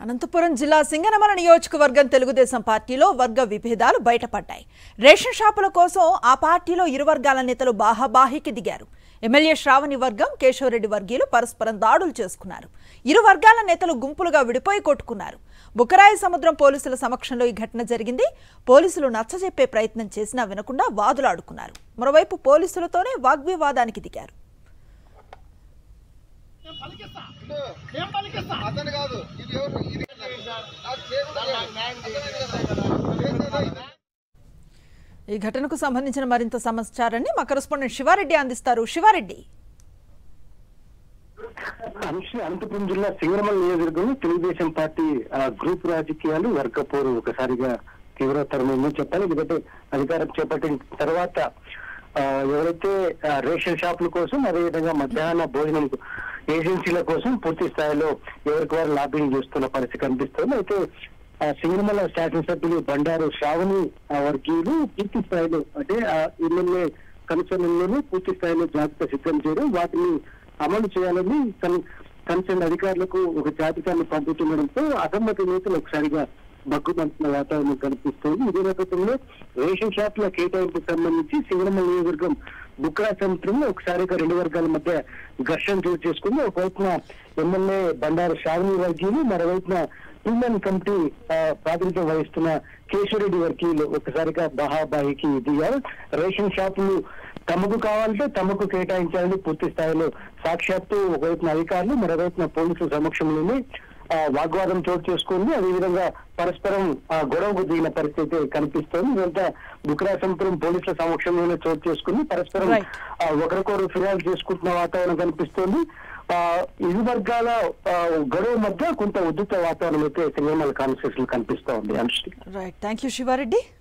అనంతపురం జిల్లా సింగనమల నియోజకవర్గం తెలుగుదేశం పార్టీలో వర్గ విభేదాలు బయటపడ్డాయి రేషన్ షాపుల కోసం ఆ పార్టీలో ఇరు వర్గాల నేతలు బాహాబాహికి దిగారు ఎమ్మెల్యే శ్రావణి వర్గం కేశవరెడ్డి వర్గీయులు పరస్పరం దాడులు చేసుకున్నారు ఇరు వర్గాల నేతలు గుంపులుగా విడిపోయి కొట్టుకున్నారు బుకరాయి సముద్రం పోలీసుల సమక్షంలో ఈ ఘటన జరిగింది పోలీసులు నచ్చజెప్పే ప్రయత్నం చేసినా వినకుండా వాదులాడుకున్నారు మరోవైపు పోలీసులతోనే వాగ్వివాదానికి దిగారు నేను పలికిస్తా నేను పలికిస్తా అతను కాదు ఇది ఎవరు ఇది నాకు చేతులు అర్థమైంది కదా? ఈ ఘటనకు సంబంధించిన మరింత సమాచారాన్ని మా కరెస్పాండెంట్ శివారెడ్డి అందిస్తారు శివారెడ్డి అనుషి అనంతపురం జిల్లా సింగరమల నియోజకవర్గంలో తెలుగుదేశం పార్టీ ఆ, గ్రూప్ రాజకీయాలు వర్గపోరు ఒకసారిగా తీవ్రతరమేమో చెప్పాలి ఎందుకంటే అధికారం చేపట్టిన తర్వాత ఆ, ఎవరైతే ఆ, రేషన్ షాపుల కోసం అదేవిధంగా మధ్యాహ్న భోజనం ఏజెన్సీల కోసం పూర్తి స్థాయిలో ఎవరికి వారు లాబింగ్ చేస్తున్న పరిస్థితి కనిపిస్తుంది అయితే ఆ, సింగనమల శాసనసభ్యులు బండారు శ్రావణి ఆ, వర్గీయులు పూర్తి స్థాయిలో అంటే ఆ ఎమ్మెల్యే కమిషన్లోనే పూర్తి స్థాయిలో జాబితా సిద్ధం చేయడం వాటిని అమలు చేయాలని కన్- కన్సర్న్ అధికారులకు ఒక జాబితాను పంపుతుండడంతో అసమ్మతి నేతలు ఒకసారిగా మగ్గుమంటున్న వాతావరణం కనిపిస్తోంది ఇదే నేపథ్యంలో రేషన్ షాపుల కేటాయింపుకు సంబంధించి సింగనమల నియోజకవర్గం బుక్రా సముద్రంలో ఒకసారిగా రెండు వర్గాల మధ్య ఘర్షణ చోటు చేసుకుంది ఒకవైపున ఎమ్మెల్యే బండారు శ్రావణి వర్గీయులు మరోవైపున ప్రీమియం కమిటీ ఆ, ప్రాతినిధ్యం వహిస్తున్న కేశవరెడ్డి వర్గీయులు ఒకసారిగా బహాబాహికి దిగారు రేషన్ షాపులు తమకు కావాలంటే తమకు కేటాయించాలని పూర్తి స్థాయిలో సాక్షాత్తు ఒకవైపున అధికారులు మరోవైపున పోలీసుల సమక్షంలోనే ఆ, వాగ్వాదం చోటు చేసుకుంది అదేవిధంగా పరస్పరం ఆ, గొడవకు దిగిన పరిస్థితి కనిపిస్తోంది ఇదంతా బుక్రాసంపురం పోలీసుల సమక్షంలోనే చోటు చేసుకుంది పరస్పరం Right. ఆ, ఒకరికొకరు ఫిర్యాదు చేసుకుంటున్న వాతావరణం కనిపిస్తోంది ఆ, ఇరు వర్గాల ఆ, గొడవ మధ్య కొంత ఉద్రిక్త వాతావరణం అయితే సింగమాల కాన్స్టిట్యూషన్ కనిపిస్తోంది అనుష్ఠి రైట్ థ్యాంక్ యూ శివారెడ్డి